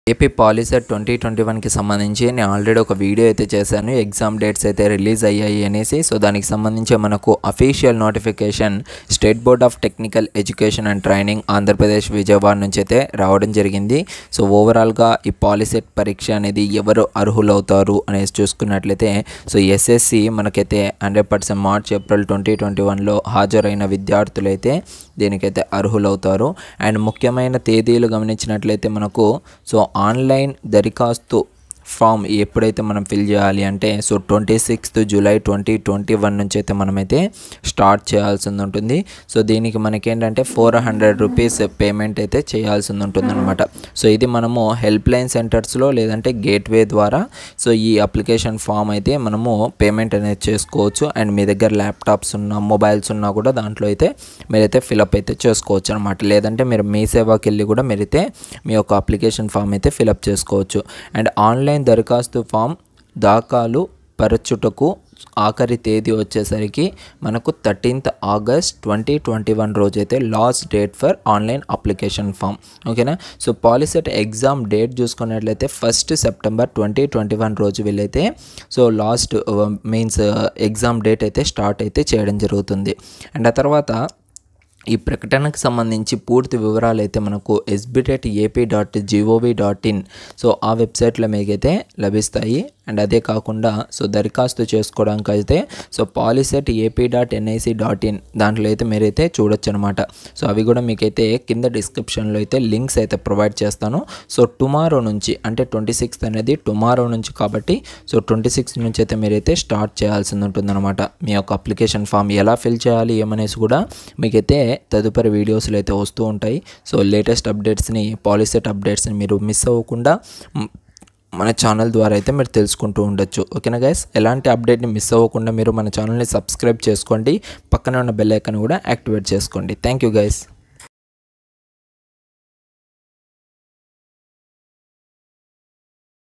AP POLYCET twenty twenty వన్కి సంబంధించి నేను ఆల్రెడీ ఒక వీడియో అయితే చేశాను ఎగ్జామ్ డేట్స్ అయితే రిలీజ్ అయ్యాయి అనేసి సో దానికి సంబంధించి మనకు official notification State Board of Technical Education and Training Andhra Pradesh Vijayawada నుంచి అయితే రావడం జరిగింది సో ఓవరాల్గా ఈ పాలిసెట్ పరీక్ష అనేది ఎవరు అర్హులవుతారు అనేసి చూసుకున్నట్లయితే సో ఎస్ఎస్సి మనకైతే hundred percent March April twenty twenty వన్లో హాజరైన విద్యార్థులైతే దీనికైతే అర్హులవుతారు అండ్ ముఖ్యమైన తేదీలు గమనించినట్లయితే మనకు సో ఆన్లైన్ దరఖాస్తు ఫామ్ ఎప్పుడైతే మనం ఫిల్ చేయాలి అంటే so twenty sixth July twenty twenty one నుంచి అయితే మనమైతే స్టార్ట్ చేయాల్సి ఉంటుంది సో దీనికి మనకేంటంటే ఫోర్ హండ్రెడ్ రూపీస్ పేమెంట్ అయితే చేయాల్సి ఉంటుంది అనమాట సో ఇది మనము హెల్ప్ లైన్ సెంటర్స్లో లేదంటే గేట్వే ద్వారా సో ఈ అప్లికేషన్ ఫామ్ అయితే మనము పేమెంట్ అనేది చేసుకోవచ్చు అండ్ మీ దగ్గర ల్యాప్టాప్స్ ఉన్నా మొబైల్స్ ఉన్నా కూడా దాంట్లో అయితే మీరైతే ఫిలప్ అయితే చేసుకోవచ్చు అనమాట లేదంటే మీరు మీ సేవాకి వెళ్ళి కూడా మీరైతే మీ యొక్క అప్లికేషన్ ఫామ్ అయితే ఫిలప్ చేసుకోవచ్చు అండ్ ఆన్లైన్ దరఖాస్తు ఫామ్ దాఖలు పరచుటకు ఆఖరి తేదీ వచ్చేసరికి మనకు thirteenth August twenty twenty one రోజు అయితే last date for online application form ఓకేనా సో పాలిసెట్ ఎగ్జామ్ డేట్ చూసుకున్నట్లయితే first September twenty twenty one రోజు వీళ్ళైతే so last means exam date అయితే స్టార్ట్ అయితే చేయడం జరుగుతుంది అండ్ ఆ తర్వాత ఈ ప్రకటనకు సంబంధించి పూర్తి వివరాలు అయితే మనకు SBTET AP dot gov dot in so ఆ వెబ్సైట్లో మీకైతే లభిస్తాయి అండ్ అదే కాకుండా సో దరఖాస్తు చేసుకోవడానికి అయితే so POLYCET AP dot NIC dot in దాంట్లో అయితే మీరైతే చూడొచ్చు అనమాట సో అవి కూడా మీకైతే కింద డిస్క్రిప్షన్లో అయితే లింక్స్ అయితే ప్రొవైడ్ చేస్తాను సో టుమారో నుంచి అంటే ట్వంటీ సిక్స్త్ అనేది టుమారో నుంచి కాబట్టి సో ట్వంటీ సిక్స్త్ నుంచి అయితే మీరైతే స్టార్ట్ చేయాల్సి ఉంటుందన్నమాట మీ యొక్క అప్లికేషన్ ఫామ్ ఎలా ఫిల్ చేయాలి ఏమనేసి కూడా మీకైతే తదుపరి వీడియోస్లో అయితే వస్తూ ఉంటాయి సో లేటెస్ట్ అప్డేట్స్ని పాలిసెట్ అప్డేట్స్ని మీరు మిస్ అవ్వకుండా మన ఛానల్ ద్వారా అయితే మీరు తెలుసుకుంటూ ఉండొచ్చు ఓకేనా గైస్ ఎలాంటి అప్డేట్ని మిస్ అవ్వకుండా మీరు మన ఛానల్ని సబ్స్క్రైబ్ చేసుకోండి పక్కన ఉన్న బెల్ ఐకాన్ కూడా యాక్టివేట్ చేసుకోండి థ్యాంక్ యూ గైస్